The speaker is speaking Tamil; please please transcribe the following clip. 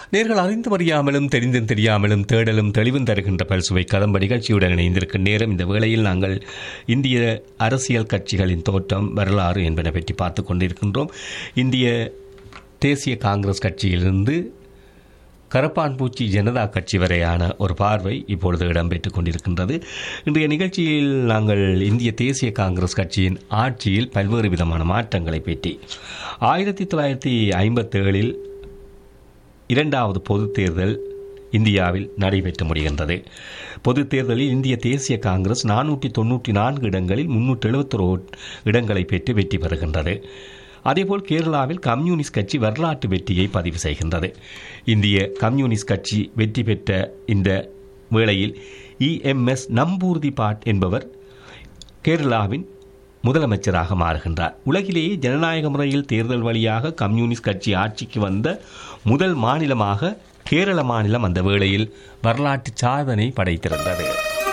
நேர்கள் அறிந்து அறியாமலும் தெரிந்தும் தெரியாமலும் தேடலும் தெளிவும் தருகின்ற பல்சுவை கதம்ப நிகழ்ச்சியுடன் இணைந்திருக்கும் நேரம் இந்த வேளையில் நாங்கள் இந்திய அரசியல் கட்சிகளின் தோற்றம் வரலாறு என்பன பற்றி பார்த்து கொண்டிருக்கின்றோம் இந்திய தேசிய காங்கிரஸ் கட்சியிலிருந்து கரப்பான்பூச்சி ஜனதா கட்சி வரையான ஒரு பார்வை இப்பொழுது இடம்பெற்றுக் கொண்டிருக்கின்றது இன்றைய நிகழ்ச்சியில் நாங்கள் இந்திய தேசிய காங்கிரஸ் கட்சியின் ஆட்சியில் பல்வேறு விதமான மாற்றங்களை பற்றி ஆயிரத்தி தொள்ளாயிரத்தி ஐம்பத்தேழில் இரண்டாவது பொதுத் தேர்தல் இந்தியாவில் நடைபெற்று முடிகின்றது பொதுத் தேர்தலில் இந்திய தேசிய காங்கிரஸ் நானூற்றி தொன்னூற்றி நான்கு இடங்களில் முன்னூற்றி எழுபத்தொரு இடங்களை பெற்று வெற்றி பெறுகின்றது அதேபோல் கேரளாவில் கம்யூனிஸ்ட் கட்சி வரலாற்று வெற்றியை பதிவு செய்கின்றது இந்திய கம்யூனிஸ்ட் கட்சி வெற்றி பெற்ற இந்த வேளையில் இஎம்எஸ் நம்பூர்தி பாட் என்பவர் கேரளாவின் முதலமைச்சராக மாறுகின்றார் உலகிலேயே ஜனநாயக முறையில் தேர்தல் வழியாக கம்யூனிஸ்ட் கட்சி ஆட்சிக்கு வந்த முதல் மாநிலமாக கேரள மாநிலம் அந்த வேளையில் வரலாற்று சாதனை படைத்திருந்தது